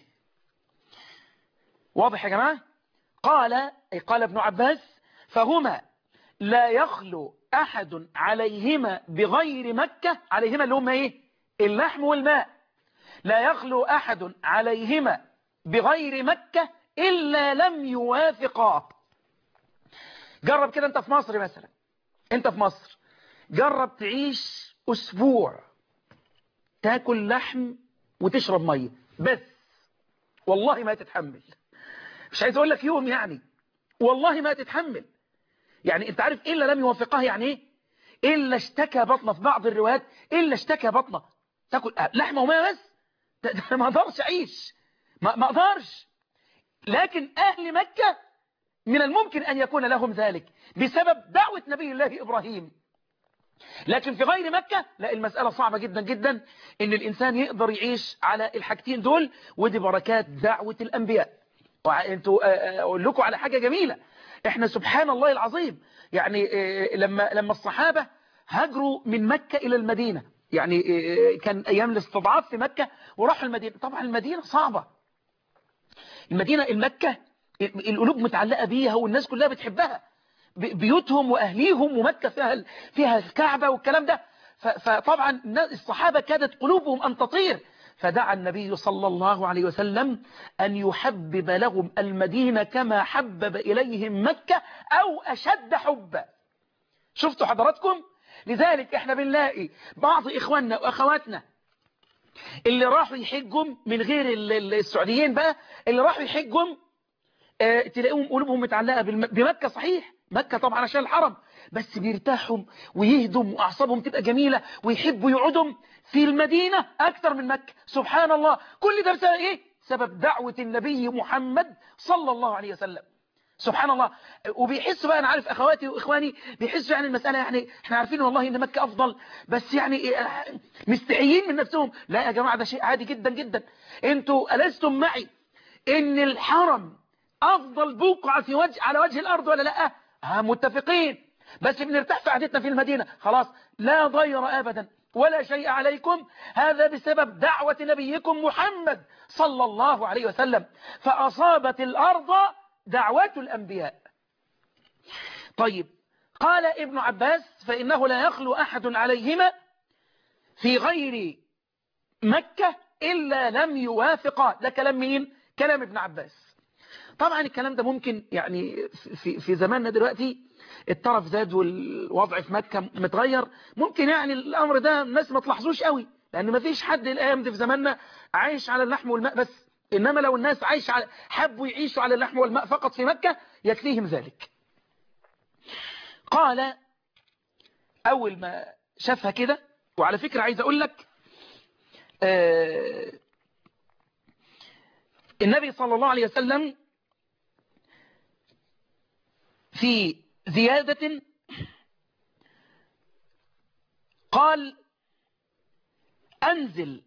واضح يا جماعة قال أي قال ابن عباس فهما لا يخلو أحد عليهما بغير مكة عليهما اللي هم إيه اللحم والماء لا يخلو أحد عليهما بغير مكة إلا لم يوافقا جرب كده أنت في مصر مثلا أنت في مصر جرب تعيش أسبوع تاكل لحم وتشرب مية بس والله ما تتحمل مش عايز أقول لك يوم يعني والله ما تتحمل يعني أنت عارف إلا لم يوافقها يعني إيه إلا اشتكى بطنه في بعض الروايات إلا اشتكى بطنه تاكل لحمة ومية بس ده ده ما اقدرش اعيش ما ما اقدرش لكن اهل مكة من الممكن ان يكون لهم ذلك بسبب دعوة نبي الله ابراهيم لكن في غير مكة لا المسألة صعبة جدا جدا ان الانسان يقدر يعيش على الحاجتين دول ودي بركات دعوة الانبياء انتوا اقول لكم على حاجة جميلة احنا سبحان الله العظيم يعني لما لما الصحابة هاجروا من مكة الى المدينة يعني كان أيام الاستضعاف في مكة وراحوا المدينة طبعا المدينة صعبة المدينة المكة القلوب متعلقة بيها والناس كلها بتحبها بيوتهم وأهليهم ومكة فيها فيها الكعبة والكلام ده فطبعا الصحابة كادت قلوبهم أن تطير فدعا النبي صلى الله عليه وسلم أن يحبب لهم المدينة كما حبب إليهم مكة أو أشد حبا شفتوا حضراتكم لذلك احنا بنلاقي بعض إخواننا وأخواتنا اللي راحوا يحجوا من غير السعوديين بقى اللي راحوا يحجوا اه تلاقيهم قلوبهم متعلقة بمكة صحيح مكة طبعا عشان الحرم بس بيرتاحوا ويهدوا وأعصابهم تبقى جميلة ويحبوا يقعدوا في المدينة أكثر من مكة سبحان الله كل ده بسبب إيه؟ سبب دعوة النبي محمد صلى الله عليه وسلم سبحان الله وبيحسوا بقى انا عارف اخواتي واخواني بيحسوا يعني المسألة يعني احنا عارفين والله ان مكة افضل بس يعني مستحيين من نفسهم لا يا جماعة ده شيء عادي جدا جدا انتوا ألستم معي ان الحرم افضل بقعة في وجه على وجه الارض ولا لا ها متفقين بس بنرتاح في قعدتنا في المدينة خلاص لا ضير ابدا ولا شيء عليكم هذا بسبب دعوة نبيكم محمد صلى الله عليه وسلم فأصابت الأرض دعوة الأنبياء طيب قال ابن عباس فإنه لا يخلو أحد عليهما في غير مكة إلا لم يوافقا ده كلام مين؟ كلام ابن عباس طبعا الكلام ده ممكن يعني في, في زماننا دلوقتي الطرف زاد والوضع في مكة متغير ممكن يعني الأمر ده الناس ما تلاحظوش قوي لأن ما فيش حد الأيام دي في زماننا عايش على اللحم والماء بس إنما لو الناس عايش على حبوا يعيشوا على اللحم والماء فقط في مكة يكفيهم ذلك قال أول ما شافها كده وعلى فكرة عايز أقول لك آه النبي صلى الله عليه وسلم في زيادة قال أنزل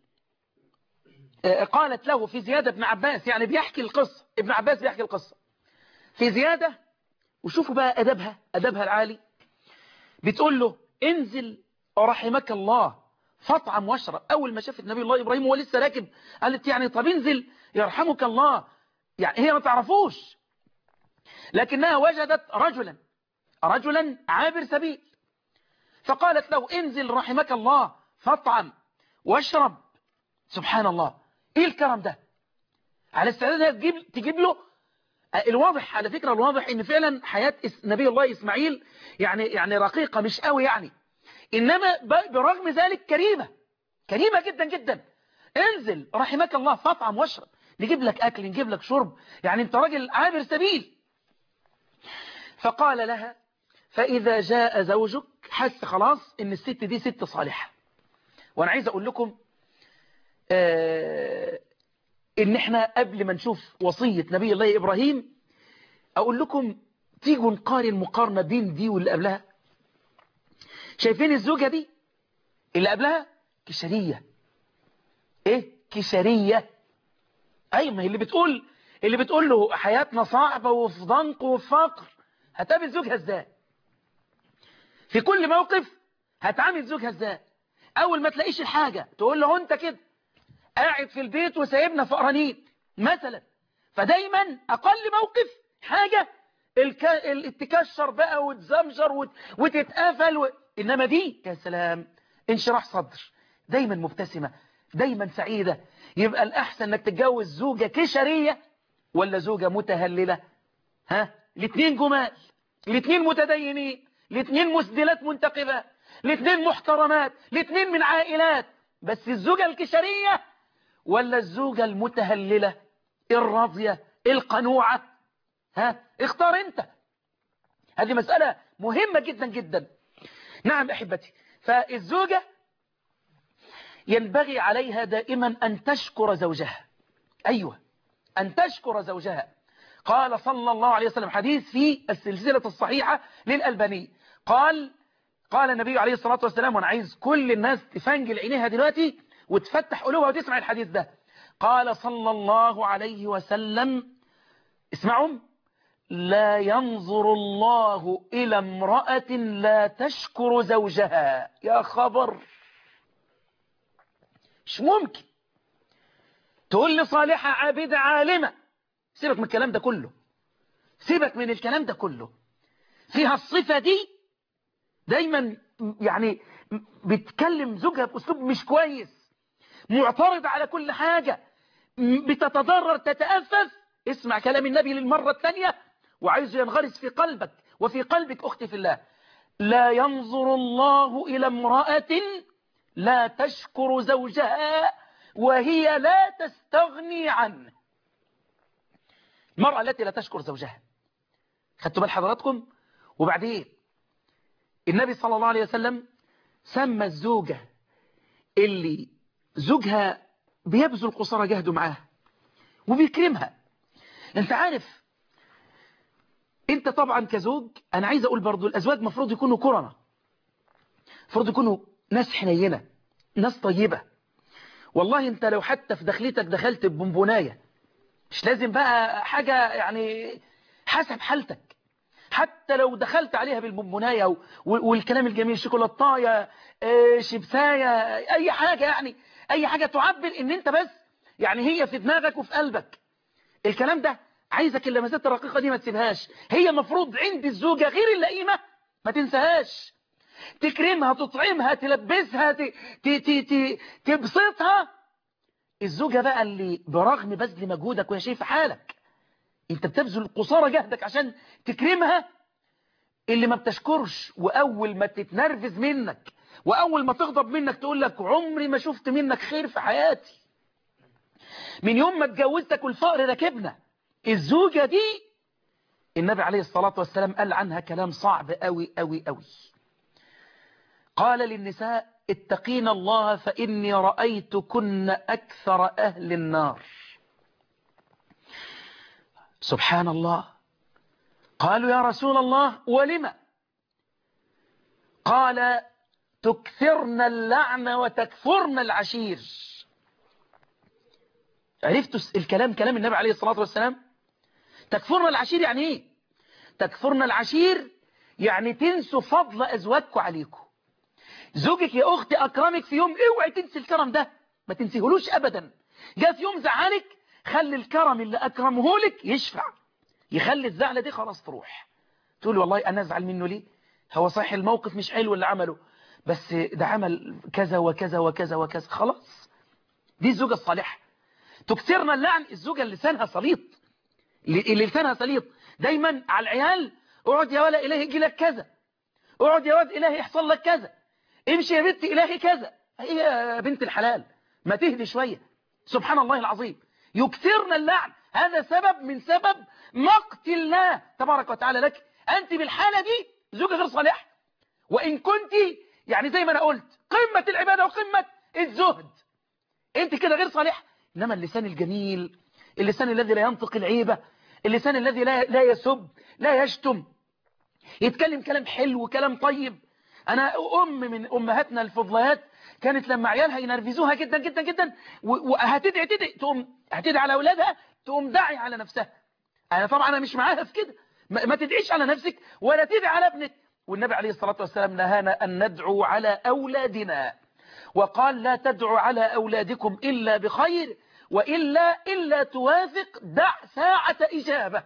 قالت له في زيادة ابن عباس يعني بيحكي القصة ابن عباس بيحكي القصة في زيادة وشوفوا بقى أدبها أدبها العالي بتقول له انزل رحمك الله فاطعم واشرب أول ما شافت نبي الله إبراهيم وهو لسه راكب قالت يعني طب انزل يرحمك الله يعني هي ما تعرفوش لكنها وجدت رجلا رجلا عابر سبيل فقالت له انزل رحمك الله فاطعم واشرب سبحان الله ايه الكرم ده على استعداد تجيب تجيب له الواضح على فكرة الواضح ان فعلا حياة نبي الله اسماعيل يعني يعني رقيقة مش قوي يعني انما برغم ذلك كريمة كريمة جدا جدا انزل رحمك الله فاطعم واشرب نجيب لك اكل نجيب لك شرب يعني انت راجل عابر سبيل فقال لها فاذا جاء زوجك حس خلاص ان الست دي ست صالحة وانا عايز اقول لكم آه ان احنا قبل ما نشوف وصية نبي الله ابراهيم اقول لكم تيجوا نقارن مقارنة بين دي واللي قبلها شايفين الزوجة دي اللي قبلها كشرية ايه كشرية ايوه ما هي اللي بتقول اللي بتقول له حياتنا صعبة وفي ضنك وفي فقر هتقابل زوجها ازاي في كل موقف هتعامل زوجها ازاي اول ما تلاقيش الحاجة تقول له انت كده قاعد في البيت وسايبنا فقرانين مثلا فدايما اقل موقف حاجة الك... تكشر بقى وتزمجر وت... وتتقفل و... انما دي يا سلام انشراح صدر دايما مبتسمة دايما سعيدة يبقى الاحسن انك تتجوز زوجة كشرية ولا زوجة متهللة ها الاثنين جمال الاثنين متدينين الاثنين مسدلات منتقبات الاثنين محترمات الاثنين من عائلات بس الزوجة الكشرية ولا الزوجة المتهللة الراضية القنوعة ها اختار انت هذه مسألة مهمة جدا جدا نعم احبتي فالزوجة ينبغي عليها دائما ان تشكر زوجها ايوه ان تشكر زوجها قال صلى الله عليه وسلم حديث في السلسلة الصحيحة للألباني قال قال النبي عليه الصلاة والسلام وانا عايز كل الناس تفنجل عينيها دلوقتي وتفتح قلوبها وتسمع الحديث ده قال صلى الله عليه وسلم اسمعوا لا ينظر الله إلى امرأة لا تشكر زوجها يا خبر مش ممكن تقول لي صالحة عابدة عالمة سيبك من الكلام ده كله سيبك من الكلام ده كله فيها الصفة دي دايما يعني بتكلم زوجها بأسلوب مش كويس معترض على كل حاجة بتتضرر تتأفف اسمع كلام النبي للمرة الثانية وعايز ينغرس في قلبك وفي قلبك أختي في الله لا ينظر الله إلى امرأة لا تشكر زوجها وهي لا تستغني عنه المرأة التي لا تشكر زوجها خدتوا بال حضراتكم وبعدين النبي صلى الله عليه وسلم سمى الزوجة اللي زوجها بيبذل قصارى جهده معاها وبيكرمها انت عارف انت طبعا كزوج انا عايز اقول برضو الازواج مفروض يكونوا كرمة مفروض يكونوا ناس حنينة ناس طيبة والله انت لو حتى في دخلتك دخلت ببونبوناية مش لازم بقى حاجة يعني حسب حالتك حتى لو دخلت عليها بالبونبوناية والكلام الجميل شوكولاتاية شيبساية اي حاجة يعني اي حاجة تعبر ان انت بس يعني هي في دماغك وفي قلبك الكلام ده عايزك اللمسات الرقيقة دي ما تسيبهاش هي مفروض عند الزوجة غير اللئيمة ما تنساهاش تكرمها تطعمها تلبسها ت... ت... ت... ت... تبسطها الزوجة بقى اللي برغم بذل مجهودك وهي شايفه حالك انت بتبذل قصارى جهدك عشان تكرمها اللي ما بتشكرش واول ما تتنرفز منك واول ما تغضب منك تقول لك عمري ما شفت منك خير في حياتي من يوم ما اتجوزتك والفقر ركبنا الزوجة دي النبي عليه الصلاة والسلام قال عنها كلام صعب قوي قوي قوي قال للنساء اتقين الله فإني رأيتكن أكثر أهل النار سبحان الله قالوا يا رسول الله ولم قال تكثرن اللعن وتكفرن العشير عرفتوا الكلام كلام النبي عليه الصلاة والسلام تكفرن العشير يعني ايه تكفرن العشير يعني تنسوا فضل أزواجكم عليكم زوجك يا أختي أكرمك في يوم اوعي تنسي الكرم ده ما تنسيهولوش أبدا جاء في يوم زعلك خلي الكرم اللي أكرمه لك يشفع يخلي الزعلة دي خلاص تروح تقول والله أنا أزعل منه ليه هو صحيح الموقف مش حلو اللي عمله بس ده عمل كذا وكذا وكذا وكذا خلاص دي الزوجة الصالحة تكسرنا اللعن الزوجة اللي لسانها سليط اللي لسانها سليط دايما على العيال اقعد يا ولا إلهي يجي لك كذا اقعد يا واد إلهي يحصل لك كذا امشي يا بنت إلهي كذا هي يا بنت الحلال ما تهدي شوية سبحان الله العظيم يكثرنا اللعن هذا سبب من سبب مقت الله تبارك وتعالى لك أنت بالحالة دي زوجة غير صالحة وإن كنت يعني زي ما أنا قلت قمة العبادة وقمة الزهد أنت كده غير صالحة إنما اللسان الجميل اللسان الذي لا ينطق العيبة اللسان الذي لا, لا يسب لا يشتم يتكلم كلام حلو كلام طيب أنا أم من أمهاتنا الفضليات كانت لما عيالها ينرفزوها جدا جدا جدا وهتدعي تدعي تقوم هتدعي على أولادها تقوم داعي على نفسها أنا طبعا أنا مش معاها في كده ما تدعيش على نفسك ولا تدعي على ابنك والنبي عليه الصلاة والسلام نهانا أن ندعو على أولادنا وقال لا تدعوا على أولادكم إلا بخير وإلا إلا توافق دع ساعة إجابة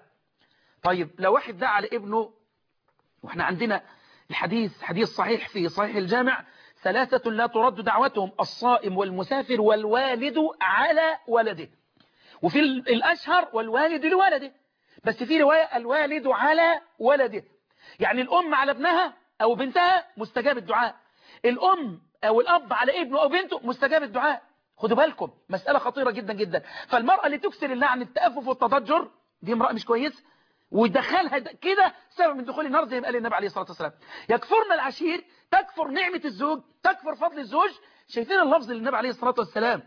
طيب لو واحد دعا على ابنه واحنا عندنا الحديث حديث صحيح في صحيح الجامع ثلاثة لا ترد دعوتهم الصائم والمسافر والوالد على ولده وفي الأشهر والوالد لولده بس في رواية الوالد على ولده يعني الأم على ابنها أو بنتها مستجاب الدعاء الأم أو الأب على ابنه أو بنته مستجاب الدعاء خدوا بالكم مسألة خطيرة جدا جدا فالمرأة اللي تكسر اللعن التأفف والتضجر دي امرأة مش كويسة ويدخلها كده سبب من دخول النار زي ما قال النبي عليه الصلاة والسلام يكفرنا العشير تكفر نعمة الزوج تكفر فضل الزوج شايفين اللفظ اللي النبي عليه الصلاة والسلام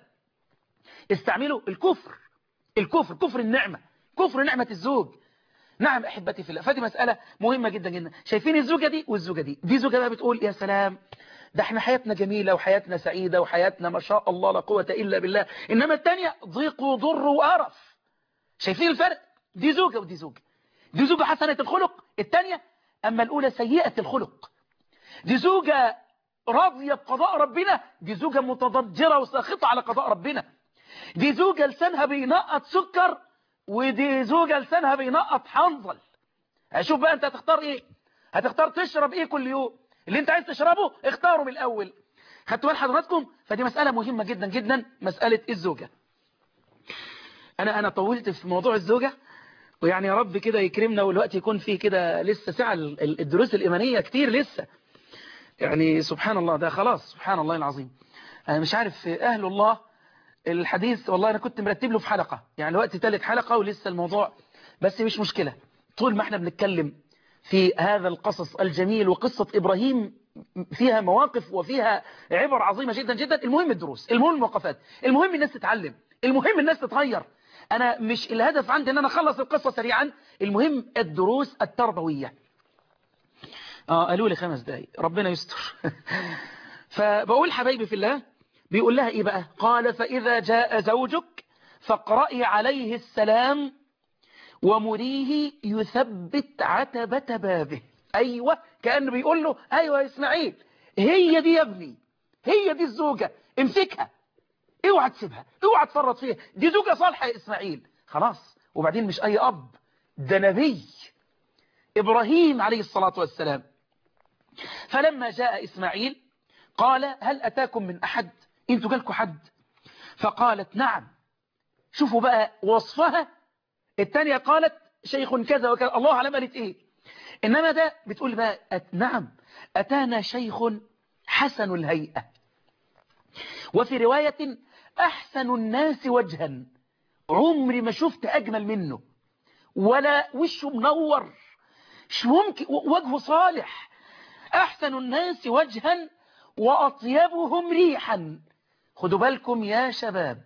استعملوا الكفر الكفر كفر النعمة كفر نعمة الزوج نعم أحبتي في الله فدي مسألة مهمة جدا جدا شايفين الزوجة دي والزوجة دي دي زوجة بقى بتقول يا سلام ده احنا حياتنا جميلة وحياتنا سعيدة وحياتنا ما شاء الله لا قوة إلا بالله إنما التانية ضيق وضر وقرف شايفين الفرق دي زوجة ودي زوجة دي زوجة حسنة الخلق التانية أما الأولى سيئة الخلق دي زوجة راضية بقضاء ربنا دي زوجة متضجرة وساخطة على قضاء ربنا دي زوجة لسانها بينقط سكر ودي زوجة لسانها بينقط حنظل هشوف بقى انت هتختار ايه هتختار تشرب ايه كل يوم اللي انت عايز تشربه اختاره من الاول خدتوا بال حضراتكم فدي مسألة مهمة جدا جدا مسألة الزوجة انا انا طولت في موضوع الزوجة ويعني يا رب كده يكرمنا والوقت يكون فيه كده لسه ساعة الدروس الإيمانية كتير لسه يعني سبحان الله ده خلاص سبحان الله العظيم أنا مش عارف أهل الله الحديث والله أنا كنت مرتب له في حلقة يعني الوقت ثالث حلقة ولسه الموضوع بس مش مشكلة طول ما احنا بنتكلم في هذا القصص الجميل وقصة إبراهيم فيها مواقف وفيها عبر عظيمة جدا جدا المهم الدروس المهم الموقفات المهم الناس تتعلم المهم الناس تتغير أنا مش الهدف عندي أن أنا أخلص القصة سريعا المهم الدروس التربوية آه قالوا لي خمس دقايق ربنا يستر فبقول حبايبي في الله بيقول لها إيه بقى قال فإذا جاء زوجك فاقرأي عليه السلام ومريه يثبت عتبة بابه أيوة كأنه بيقول له أيوة يا إسماعيل هي دي يا ابني هي دي الزوجة امسكها اوعى تسيبها اوعى تفرط فيها دي زوجة صالحة يا إسماعيل خلاص وبعدين مش أي أب ده نبي إبراهيم عليه الصلاة والسلام فلما جاء إسماعيل قال هل أتاكم من أحد انتوا جالكم حد فقالت نعم شوفوا بقى وصفها الثانية قالت شيخ كذا وكذا الله أعلم قالت إيه إنما ده بتقول بقى أت نعم أتانا شيخ حسن الهيئة وفي رواية أحسن الناس وجها عمري ما شفت أجمل منه ولا وشه منور مش ممكن وجهه صالح أحسن الناس وجها وأطيبهم ريحا خدوا بالكم يا شباب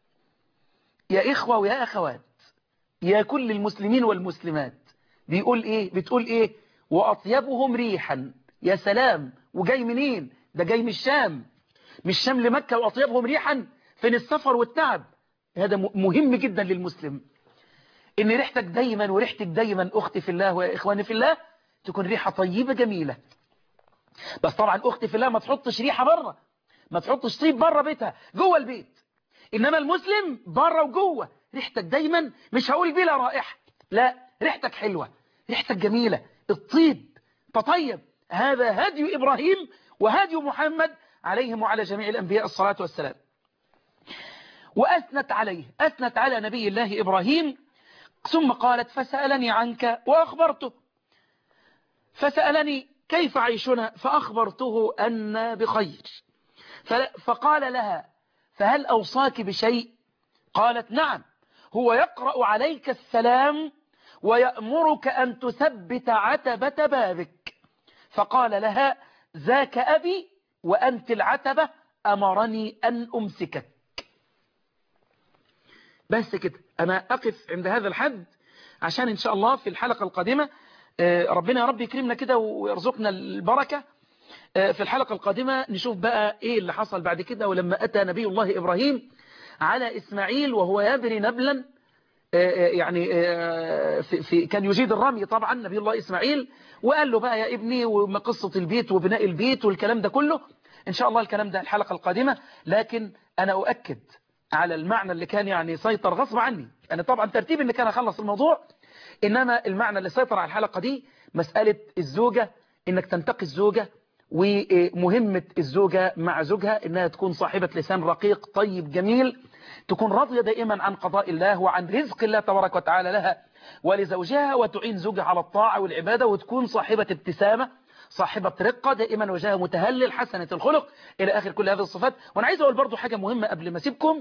يا إخوة ويا أخوات يا كل المسلمين والمسلمات بيقول إيه بتقول إيه وأطيبهم ريحا يا سلام وجاي منين ده جاي من الشام من الشام لمكة وأطيبهم ريحا فين السفر والتعب هذا مهم جدا للمسلم ان ريحتك دايما وريحتك دايما اختي في الله ويا اخواني في الله تكون ريحة طيبة جميلة بس طبعا اختي في الله ما تحطش ريحة بره ما تحطش طيب بره بيتها جوه البيت انما المسلم بره وجوه ريحتك دايما مش هقول بلا رائحة لا ريحتك حلوة ريحتك جميلة الطيب تطيب هذا هدي إبراهيم وهدي محمد عليهم وعلى جميع الأنبياء الصلاة والسلام وأثنت عليه أثنت على نبي الله إبراهيم ثم قالت فسألني عنك وأخبرته فسألني كيف عيشنا فأخبرته أن بخير فقال لها فهل أوصاك بشيء قالت نعم هو يقرأ عليك السلام ويأمرك أن تثبت عتبة بابك فقال لها ذاك أبي وأنت العتبة أمرني أن أمسكك بس كده أنا أقف عند هذا الحد عشان إن شاء الله في الحلقة القادمة ربنا يا رب يكرمنا كده ويرزقنا البركة في الحلقة القادمة نشوف بقى إيه اللي حصل بعد كده ولما أتى نبي الله إبراهيم على إسماعيل وهو يبري نبلا يعني في في كان يجيد الرمي طبعا نبي الله إسماعيل وقال له بقى يا ابني وقصة البيت وبناء البيت والكلام ده كله إن شاء الله الكلام ده الحلقة القادمة لكن أنا أؤكد على المعنى اللي كان يعني سيطر غصب عني أنا طبعا ترتيب اللي كان أخلص الموضوع إنما المعنى اللي سيطر على الحلقة دي مسألة الزوجة إنك تنتقي الزوجة ومهمة الزوجة مع زوجها إنها تكون صاحبة لسان رقيق طيب جميل تكون راضية دائما عن قضاء الله وعن رزق الله تبارك وتعالى لها ولزوجها وتعين زوجها على الطاعة والعبادة وتكون صاحبة ابتسامة صاحبة رقة دائما وجهها متهلل حسنة الخلق إلى آخر كل هذه الصفات وأنا عايز أقول برضو حاجة مهمة قبل ما أسيبكم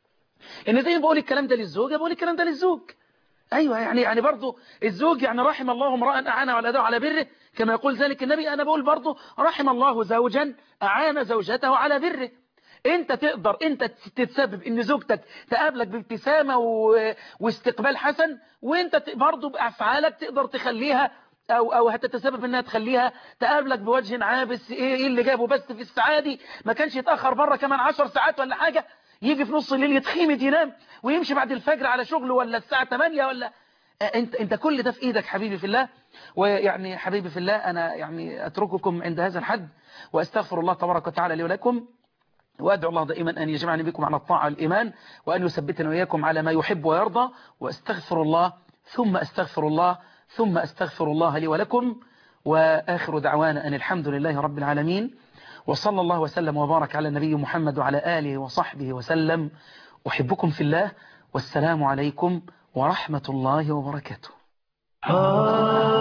إن زي ما بقول الكلام ده للزوجة بقول الكلام ده للزوج أيوة يعني يعني برضو الزوج يعني رحم الله امرأ أعانه على ده على بره كما يقول ذلك النبي أنا بقول برضو رحم الله زوجا أعان زوجته على بره انت تقدر انت تتسبب ان زوجتك تقابلك بابتسامة و... واستقبال حسن وانت برضو بأفعالك تقدر تخليها او او هتتسبب انها تخليها تقابلك بوجه عابس ايه اللي جابه بس في السعادي ما كانش يتأخر بره كمان عشر ساعات ولا حاجة يجي في نص الليل يتخيمد ينام ويمشي بعد الفجر على شغله ولا الساعة 8 ولا انت انت كل ده في ايدك حبيبي في الله ويعني حبيبي في الله انا يعني اترككم عند هذا الحد واستغفر الله تبارك وتعالى لي ولكم وأدعو الله دائما أن يجمعني بكم على الطاعة والإيمان وأن يثبتنا وإياكم على ما يحب ويرضى وأستغفر الله ثم أستغفر الله ثم أستغفر الله لي ولكم وآخر دعوانا أن الحمد لله رب العالمين وصلى الله وسلم وبارك على النبي محمد وعلى آله وصحبه وسلم أحبكم في الله والسلام عليكم ورحمة الله وبركاته